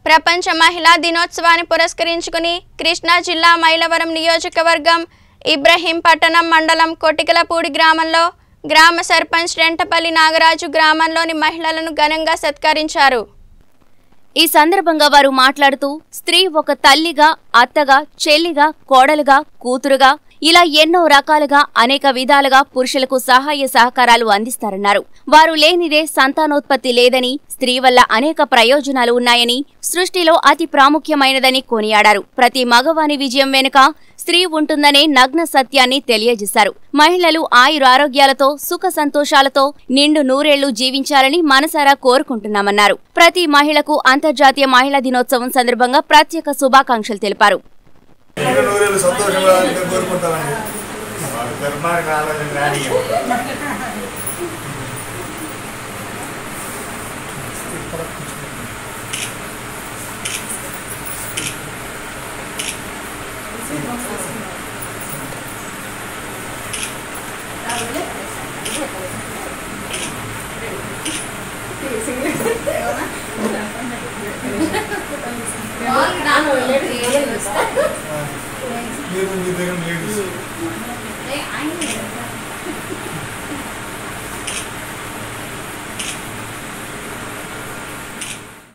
ప్రపంచ మహిళా దినోత్సవాన్ని పురస్కరించుకుని కృష్ణా జిల్లా మైలవరం నియోజకవర్గం ఇబ్రహీం పట్టణం మండలం కొటికలపూడి గ్రామంలో గ్రామ సర్పంచ్ రెంటపల్లి నాగరాజు గ్రామంలోని మహిళలను ఘనంగా సత్కరించారు ఈ సందర్భంగా వారు మాట్లాడుతూ స్త్రీ ఒక తల్లిగా అత్తగా చెల్లిగా కోడలుగా కూతురుగా ఇలా ఎన్నో రకాలుగా అనేక విధాలుగా పురుషులకు సహాయ సహకారాలు అందిస్తారన్నారు వారు లేనిదే సంతానోత్పత్తి లేదని స్త్రీ వల్ల అనేక ప్రయోజనాలు ఉన్నాయని సృష్టిలో అతి ప్రాముఖ్యమైనదని కొనియాడారు ప్రతి మగవాని విజయం వెనుక స్త్రీ ఉంటుందనే నగ్న సత్యాన్ని తెలియజేశారు మహిళలు ఆయురారోగ్యాలతో సుఖ సంతోషాలతో నిండు నూరేళ్లు జీవించాలని మనసారా కోరుకుంటున్నామన్నారు ప్రతి మహిళకు అంతర్జాతీయ మహిళా దినోత్సవం సందర్భంగా ప్రత్యేక శుభాకాంక్షలు తెలిపారు ఇంకా నూరేళ్ళు సంతోషంగా ఉండాలని కోరుకుంటామండి ధర్మానికి ఆలోచన కానీ మీరు మీ దగ్గర లేడీస్